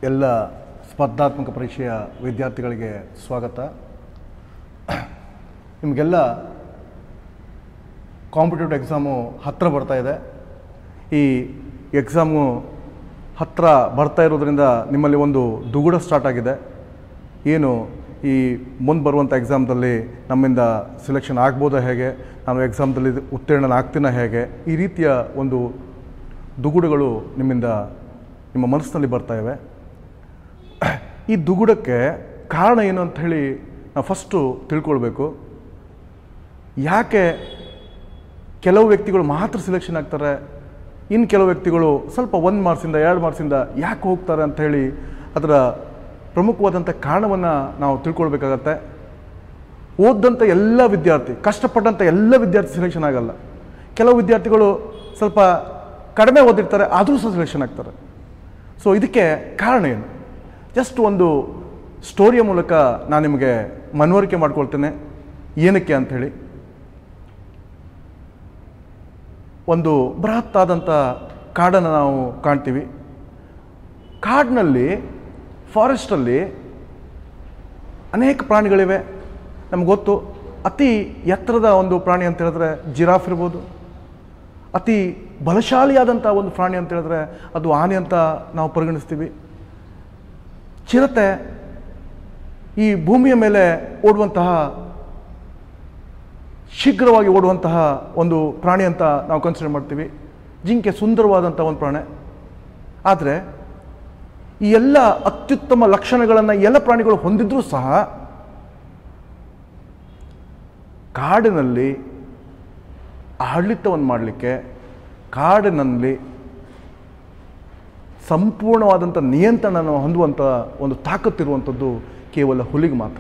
ಎಲ್ಲ ಸ್ಪರ್ಧಾತ್ಮಕ ಪರೀಕ್ಷೆಯ ವಿದ್ಯಾರ್ಥಿಗಳಿಗೆ ಸ್ವಾಗತ ನಿಮಗೆಲ್ಲ ಕಾಂಪಿಟೇಟಿವ್ ಎಕ್ಸಾಮು ಹತ್ತಿರ ಬರ್ತಾ ಇದೆ ಈ ಎಕ್ಸಾಮು ಹತ್ತಿರ ಬರ್ತಾ ಇರೋದ್ರಿಂದ ನಿಮ್ಮಲ್ಲಿ ಒಂದು ದುಗುಡ ಸ್ಟಾರ್ಟ್ ಆಗಿದೆ ಏನು ಈ ಮುಂದೆ ಬರುವಂಥ ಎಕ್ಸಾಮ್ದಲ್ಲಿ ನಮ್ಮಿಂದ ಸೆಲೆಕ್ಷನ್ ಆಗ್ಬೋದಾ ಹೇಗೆ ನಾನು ಎಕ್ಸಾಮ್ದಲ್ಲಿ ಉತ್ತೀರ್ಣನಾಗ್ತೀನ ಹೇಗೆ ಈ ರೀತಿಯ ಒಂದು ದುಗುಡಗಳು ನಿಮ್ಮಿಂದ ನಿಮ್ಮ ಮನಸ್ಸಿನಲ್ಲಿ ಬರ್ತಾ ಇವೆ ಈ ದುಗುಡಕ್ಕೆ ಕಾರಣ ಏನು ಅಂತ ಹೇಳಿ ನಾವು ಫಸ್ಟು ತಿಳ್ಕೊಳ್ಬೇಕು ಯಾಕೆ ಕೆಲವು ವ್ಯಕ್ತಿಗಳು ಮಾತ್ರ ಸೆಲೆಕ್ಷನ್ ಆಗ್ತಾರೆ ಇನ್ನು ಕೆಲವು ವ್ಯಕ್ತಿಗಳು ಸ್ವಲ್ಪ ಒಂದು ಮಾರ್ಕ್ಸಿಂದ ಎರಡು ಮಾರ್ಕ್ಸಿಂದ ಯಾಕೆ ಹೋಗ್ತಾರೆ ಅಂತ ಹೇಳಿ ಅದರ ಪ್ರಮುಖವಾದಂಥ ಕಾರಣವನ್ನು ನಾವು ತಿಳ್ಕೊಳ್ಬೇಕಾಗತ್ತೆ ಓದಂಥ ಎಲ್ಲ ವಿದ್ಯಾರ್ಥಿ ಕಷ್ಟಪಟ್ಟಂಥ ಎಲ್ಲ ವಿದ್ಯಾರ್ಥಿ ಸೆಲೆಕ್ಷನ್ ಆಗಲ್ಲ ಕೆಲವು ವಿದ್ಯಾರ್ಥಿಗಳು ಸ್ವಲ್ಪ ಕಡಿಮೆ ಓದಿರ್ತಾರೆ ಆದರೂ ಸಹ ಸೆಲೆಕ್ಷನ್ ಆಗ್ತಾರೆ ಸೊ ಇದಕ್ಕೆ ಕಾರಣ ಏನು ಜಸ್ಟ್ ಒಂದು ಸ್ಟೋರಿಯ ಮೂಲಕ ನಾನು ನಿಮಗೆ ಮನವರಿಕೆ ಮಾಡ್ಕೊಳ್ತೇನೆ ಏನಕ್ಕೆ ಅಂಥೇಳಿ ಒಂದು ಬೃಹತ್ತಾದಂಥ ಕಾಡನ್ನು ನಾವು ಕಾಣ್ತೀವಿ ಕಾಡಿನಲ್ಲಿ ಫಾರೆಸ್ಟಲ್ಲಿ ಅನೇಕ ಪ್ರಾಣಿಗಳಿವೆ ನಮ್ಗೆ ಗೊತ್ತು ಅತಿ ಎತ್ತರದ ಒಂದು ಪ್ರಾಣಿ ಅಂತ ಹೇಳಿದ್ರೆ ಜಿರಾಫ್ ಇರ್ಬೋದು ಅತಿ ಬಲಶಾಲಿಯಾದಂಥ ಒಂದು ಪ್ರಾಣಿ ಅಂತ ಹೇಳಿದ್ರೆ ಅದು ಆನೆ ಅಂತ ನಾವು ಪರಿಗಣಿಸ್ತೀವಿ ಚಿರತೆ ಈ ಭೂಮಿಯ ಮೇಲೆ ಓಡುವಂತಹ ಶೀಘ್ರವಾಗಿ ಓಡುವಂತಹ ಒಂದು ಪ್ರಾಣಿ ಅಂತ ನಾವು ಕನ್ಸಿಡರ್ ಮಾಡ್ತೀವಿ ಜಿಂಕೆ ಸುಂದರವಾದಂಥ ಒಂದು ಪ್ರಾಣಿ ಆದರೆ ಈ ಎಲ್ಲ ಅತ್ಯುತ್ತಮ ಲಕ್ಷಣಗಳನ್ನು ಎಲ್ಲ ಪ್ರಾಣಿಗಳು ಹೊಂದಿದ್ರೂ ಸಹ ಕಾಡಿನಲ್ಲಿ ಆಡಳಿತವನ್ನು ಮಾಡಲಿಕ್ಕೆ ಕಾಡಿನಲ್ಲಿ ಸಂಪೂರ್ಣವಾದಂಥ ನಿಯಂತ್ರಣವನ್ನು ಹೊಂದುವಂಥ ಒಂದು ತಾಕತ್ತಿರುವಂಥದ್ದು ಕೇವಲ ಹುಲಿಗೆ ಮಾತ್ರ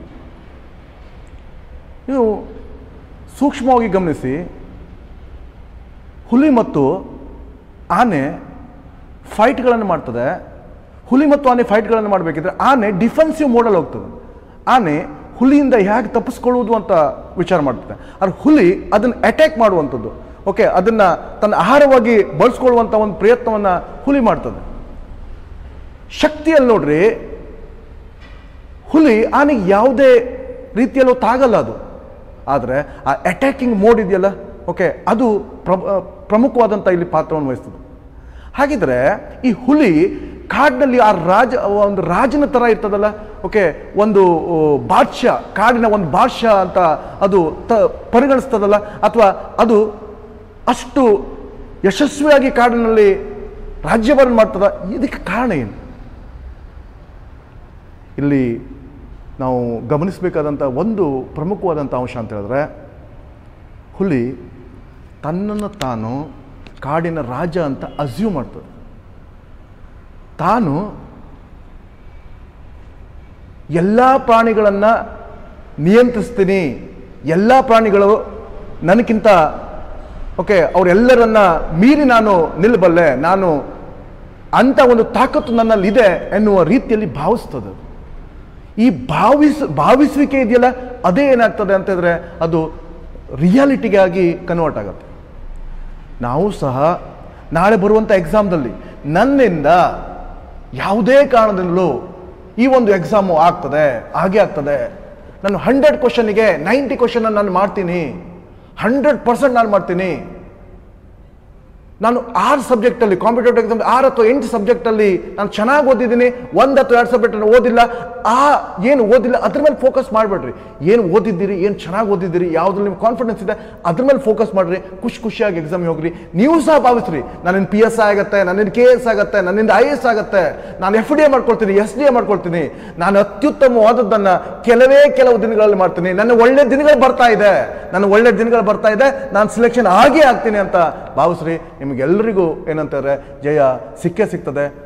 ನೀವು ಸೂಕ್ಷ್ಮವಾಗಿ ಗಮನಿಸಿ ಹುಲಿ ಮತ್ತು ಆನೆ ಫೈಟ್ಗಳನ್ನು ಮಾಡ್ತದೆ ಹುಲಿ ಮತ್ತು ಆನೆ ಫೈಟ್ಗಳನ್ನು ಮಾಡಬೇಕಿದ್ರೆ ಆನೆ ಡಿಫೆನ್ಸಿವ್ ಮೋಡಲ್ಲಿ ಹೋಗ್ತದೆ ಆನೆ ಹುಲಿಯಿಂದ ಹೇಗೆ ತಪ್ಪಿಸ್ಕೊಳ್ಳುವುದು ಅಂತ ವಿಚಾರ ಮಾಡ್ತದೆ ಆದರೆ ಹುಲಿ ಅದನ್ನು ಅಟ್ಯಾಕ್ ಮಾಡುವಂಥದ್ದು ಓಕೆ ಅದನ್ನು ತನ್ನ ಆಹಾರವಾಗಿ ಬಳಸ್ಕೊಳ್ಳುವಂಥ ಒಂದು ಪ್ರಯತ್ನವನ್ನು ಹುಲಿ ಮಾಡ್ತದೆ ಶಕ್ತಿಯಲ್ಲಿ ನೋಡ್ರಿ ಹುಲಿ ಆನೆಗೆ ಯಾವುದೇ ರೀತಿಯಲ್ಲೂ ತಾಗಲ್ಲ ಅದು ಆದರೆ ಆ ಅಟ್ಯಾಕಿಂಗ್ ಮೋಡ್ ಇದೆಯಲ್ಲ ಓಕೆ ಅದು ಪ್ರ ಪ್ರಮುಖವಾದಂಥ ಇಲ್ಲಿ ಪಾತ್ರವನ್ನು ವಹಿಸ್ತದೆ ಹಾಗಿದ್ರೆ ಈ ಹುಲಿ ಕಾಡಿನಲ್ಲಿ ಆ ರಾಜ ಒಂದು ರಾಜನ ಥರ ಇರ್ತದಲ್ಲ ಓಕೆ ಒಂದು ಓ, ಬಾದ್ಶಾ ಕಾಡಿನ ಒಂದು ಬಾದ್ಶಾ ಅಂತ ಅದು ತ ಪರಿಗಣಿಸ್ತದಲ್ಲ ಅಥವಾ ಅದು ಅಷ್ಟು ಯಶಸ್ವಿಯಾಗಿ ಕಾಡಿನಲ್ಲಿ ರಾಜ್ಯಭಾರ ಮಾಡ್ತದ ಇದಕ್ಕೆ ಕಾರಣ ಏನು ಇಲ್ಲಿ ನಾವು ಗಮನಿಸಬೇಕಾದಂಥ ಒಂದು ಪ್ರಮುಖವಾದಂಥ ಅಂಶ ಅಂತ ಹೇಳಿದ್ರೆ ಹುಲಿ ತನ್ನನ್ನು ತಾನು ಕಾಡಿನ ರಾಜ ಅಂತ ಅಸ್ಯೂಮ್ ಮಾಡ್ತದೆ ತಾನು ಎಲ್ಲ ಪ್ರಾಣಿಗಳನ್ನು ನಿಯಂತ್ರಿಸ್ತೀನಿ ಎಲ್ಲ ಪ್ರಾಣಿಗಳು ನನಗಿಂತ ಓಕೆ ಅವರೆಲ್ಲರನ್ನ ಮೀರಿ ನಾನು ನಿಲ್ಲಬಲ್ಲೆ ನಾನು ಅಂಥ ಒಂದು ತಾಕತ್ತು ನನ್ನಲ್ಲಿದೆ ಎನ್ನುವ ರೀತಿಯಲ್ಲಿ ಭಾವಿಸ್ತದೆ ಅದು. ಈ ಭಾವಿಸ್ ಭಾವಿಸುವಿಕೆ ಇದೆಯಲ್ಲ ಅದೇ ಏನಾಗ್ತದೆ ಅಂತ ಹೇಳಿದ್ರೆ ಅದು ರಿಯಾಲಿಟಿಗಾಗಿ ಕನ್ವರ್ಟ್ ಆಗುತ್ತೆ ನಾವು ಸಹ ನಾಳೆ ಬರುವಂಥ ಎಕ್ಸಾಮ್ದಲ್ಲಿ ನನ್ನಿಂದ ಯಾವುದೇ ಕಾರಣದಿಂದಲೂ ಈ ಒಂದು ಎಕ್ಸಾಮು ಆಗ್ತದೆ ಹಾಗೆ ಆಗ್ತದೆ ನಾನು ಹಂಡ್ರೆಡ್ ಕ್ವಶನಿಗೆ ನೈಂಟಿ ಕ್ವಶನ್ ನಾನು ಮಾಡ್ತೀನಿ ಹಂಡ್ರೆಡ್ ಪರ್ಸೆಂಟ್ ನಾನು ಮಾಡ್ತೀನಿ ನಾನು ಆರು ಸಬ್ಜೆಕ್ಟಲ್ಲಿ ಕಾಂಪಿಟೇಟಿವ್ ಎಕ್ಸಾಮ್ ಆರು ಅಥವಾ ಎಂಟು ಸಬ್ಜೆಕ್ಟಲ್ಲಿ ನಾನು ಚೆನ್ನಾಗಿ ಓದಿದ್ದೀನಿ ಒಂದು ಅಥವಾ ಎರಡು ಸಬ್ಜೆಕ್ಟ್ ಓದಿಲ್ಲ ಆ ಏನು ಓದಿಲ್ಲ ಅದ್ರ ಮೇಲೆ ಫೋಕಸ್ ಮಾಡಬೇಡ್ರಿ ಏನು ಓದಿದ್ದೀರಿ ಏನು ಚೆನ್ನಾಗಿ ಓದಿದ್ದೀರಿ ಯಾವುದ್ರಲ್ಲಿ ನಿಮ್ಗೆ ಕಾನ್ಫಿಡೆನ್ಸ್ ಇದೆ ಅದ್ರ ಮೇಲೆ ಫೋಕಸ್ ಮಾಡಿರಿ ಖುಷಿ ಖುಷಿಯಾಗಿ ಎಕ್ಸಾಮ್ ಹೋಗ್ರಿ ನೀವು ಸಹ ಭಾವಿಸ್ರಿ ನನ್ನಿಂದ ಪಿ ಎಸ್ ಆಗುತ್ತೆ ನನ್ನಿಂದ ಕೆ ಎಸ್ ಆಗುತ್ತೆ ನನ್ನಿಂದ ಐ ಎಸ್ ಆಗುತ್ತೆ ನಾನು ಎಫ್ ಡಿ ಎ ಮಾಡ್ಕೊಳ್ತೀನಿ ಎಸ್ ಡಿ ಎ ಮಾಡ್ಕೊಳ್ತೀನಿ ನಾನು ಅತ್ಯುತ್ತಮವಾದದ್ದನ್ನು ಕೆಲವೇ ಕೆಲವು ದಿನಗಳಲ್ಲಿ ಮಾಡ್ತೀನಿ ನನ್ನ ಒಳ್ಳೆ ದಿನಗಳು ಬರ್ತಾ ಇದೆ ನನ್ನ ಒಳ್ಳೆ ದಿನಗಳು ಬರ್ತಾ ಇದೆ ನಾನು ಸಿಲೆಕ್ಷನ್ ಆಗೇ ಆಗ್ತೀನಿ ಅಂತ ಭಾವಿಸ್ರಿ ನಿಮಗೆಲ್ಲರಿಗೂ ಏನಂತಾರೆ ಜಯ ಸಿಕ್ಕೇ ಸಿಗ್ತದೆ